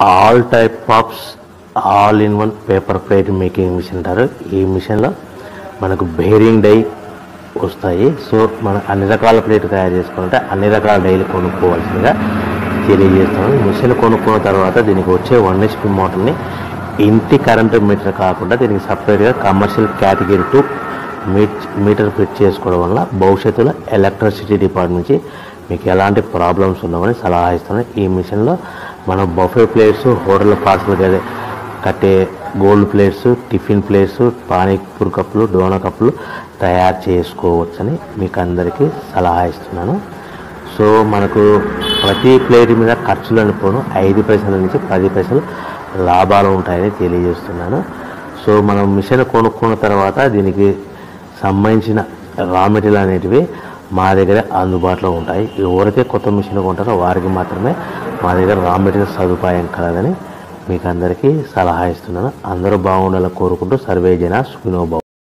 all type of all in one paper plate making machine అంటారు ఈ మిషన్లో మనకు బేరింగ్ డై వస్తాయి సో మనం అన్ని రకాల ప్లేట్ తయారు చేసుకుంటే అన్ని రకాల డైలు కొనుక్కోవాల్సిందిగా తెలియజేస్తాను మిషన్ కొనుక్కున్న తర్వాత దీనికి వచ్చే వన్ హెచ్పి మోటార్ని ఇంటి కరెంటు మీటర్ కాకుండా దీనికి సపరేట్గా commercial category to meet meter fit చేసుకోవడం వల్ల భవిష్యత్తులో ఎలక్ట్రిసిటీ డిపార్ట్మెంట్ నుంచి మీకు ఎలాంటి ప్రాబ్లమ్స్ ఉండవని సలహా ఇస్తాను ఈ మిషన్లో మనం బఫే ప్లేట్స్ హోటల్ పార్సల్ కట్టే gold plates tiffin plates panipuri కప్పులు డోనా కప్పులు తయారు చేసుకోవచ్చని మీకు అందరికీ సలహా ఇస్తున్నాను సో మనకు ప్రతి ప్లేట్ మీద ఖర్చులు అనుకోను ఐదు పైసల నుంచి పది పైసలు లాభాలు ఉంటాయని తెలియజేస్తున్నాను సో మనం మిషన్ కొనుక్కున్న తర్వాత దీనికి సంబంధించిన రా మెటీరియల్ అనేటివి మా దగ్గర అందుబాటులో ఉంటాయి ఎవరైతే కొత్త మిషన్ కొంటారో వారికి మాత్రమే మా దగ్గర రా మెటీరియల్ సదుపాయం కలదని మీకు అందరికీ సలహా ఇస్తున్నాను అందరూ బాగుండాలని కోరుకుంటూ సర్వే జన సుఖినోభవ